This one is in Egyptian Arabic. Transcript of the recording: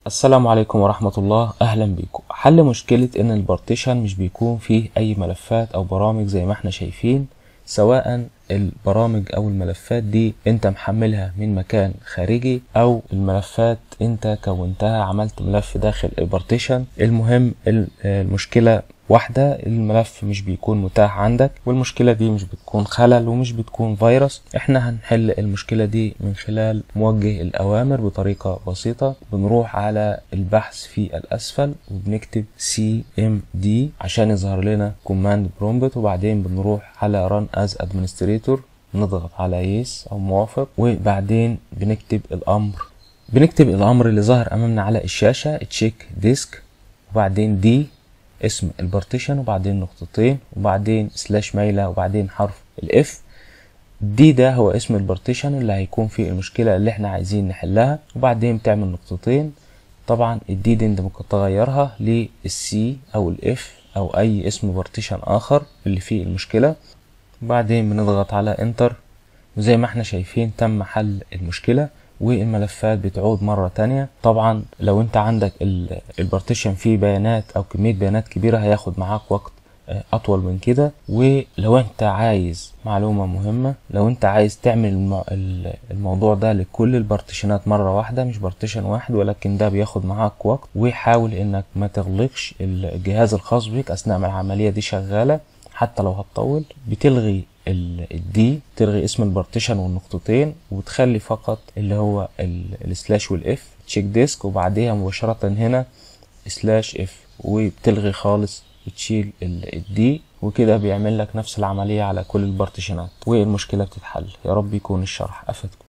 السلام عليكم ورحمة الله أهلا بيكم حل مشكلة إن البارتيشن مش بيكون فيه أي ملفات أو برامج زي ما احنا شايفين سواء البرامج أو الملفات دي أنت محملها من مكان خارجي أو الملفات أنت كونتها عملت ملف داخل البارتيشن المهم ال- المشكلة واحدة الملف مش بيكون متاح عندك والمشكلة دي مش بتكون خلل ومش بتكون فيروس احنا هنحل المشكلة دي من خلال موجه الأوامر بطريقة بسيطة بنروح على البحث في الأسفل وبنكتب cmd عشان يظهر لنا command prompt وبعدين بنروح على run as administrator بنضغط على yes أو موافق وبعدين بنكتب الأمر بنكتب الأمر اللي ظهر أمامنا على الشاشة check disk وبعدين دي اسم البارتيشن وبعدين نقطتين وبعدين سلاش مايلة وبعدين حرف الاف دي ده هو اسم البارتيشن اللي هيكون فيه المشكلة اللي احنا عايزين نحلها وبعدين بتعمل نقطتين طبعا الدي دي انت ممكن تغيرها للسي او الاف او اي اسم بارتيشن اخر اللي فيه المشكلة وبعدين بنضغط على انتر وزي ما احنا شايفين تم حل المشكلة والملفات بتعود مرة تانية طبعا لو انت عندك ال- البارتيشن فيه بيانات او كمية بيانات كبيرة هياخد معاك وقت آه، اطول من كده ولو انت عايز معلومة مهمة لو انت عايز تعمل الم- ال- الموضوع ده لكل البارتيشنات مرة واحدة مش بارتيشن واحد ولكن ده بياخد معاك وقت وحاول انك ما تغلقش الجهاز الخاص بيك اثناء ما العملية دي شغالة حتى لو هتطول بتلغي ال- الدي تلغي اسم البارتيشن والنقطتين وتخلي فقط اللي هو ال- السلاش والاف تشيك ديسك وبعديها مباشرة هنا سلاش اف وبتلغي خالص بتشيل ال- الدي وكده بيعمل لك نفس العملية على كل البارتيشنات والمشكلة بتتحل يا رب يكون الشرح أفدكم